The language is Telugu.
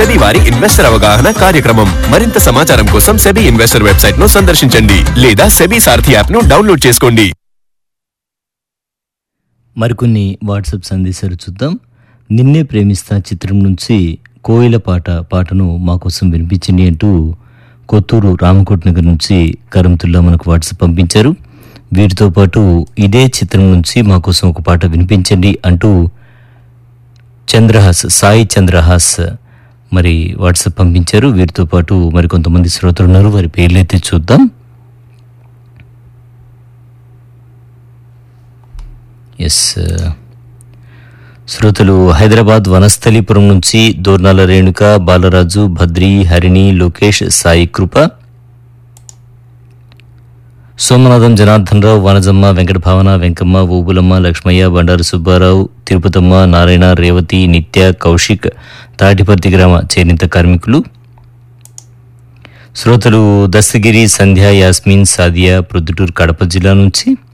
సెబీ వారి ఇన్వెస్టర్ అవగాహన కార్యక్రమం మరింత సమాచారం కోసం సెబీ ఇన్వెస్టర్ వెబ్సైట్ ను సందర్శించండి లేదా సెబీ సారథి యాప్ ను డౌన్లోడ్ చేసుకోండి మరికొన్ని వాట్సాప్ సందేశాలు చూద్దాం నిన్నే ప్రేమిస్తా చిత్రం నుంచి కోయిల పాట పాటను మా కోసం వినిపించండి అంటూ కొత్తూరు రామకోట్ నగర్ నుంచి కరంతుల్లా మనకు వాట్సాప్ పంపించారు వీటితో పాటు ఇదే చిత్రం నుంచి మా కోసం ఒక పాట వినిపించండి అంటూ చంద్రహాస్ సాయి చంద్రహాస్ మరి వాట్సాప్ పంపించారు వీరితో పాటు మరి కొంతమంది శ్రోతలు ఉన్నారు వారి పేర్లు అయితే చూద్దాం ఎస్ శ్రోతలు హైదరాబాద్ వనస్థలీపురం నుంచి దోర్నాల రేణుక బాలరాజు భద్రి హరిణి లోకేష్ సాయి కృప సోమనాథం జనార్దన్ రావు వనజమ్మ వెంకట భావన వెంకమ్మ ఓబులమ్మ లక్ష్మయ్య బండారు సుబ్బారావు తిరుపతమ్మ నారాయణ రేవతి నిత్య కౌశిక్ తాటిపర్తి గ్రామ చేనేత కార్మికులు శ్రోతలు దస్తగిరి సంధ్య యాస్మిన్ సాదియా ప్రొద్దుటూరు కడప జిల్లా నుంచి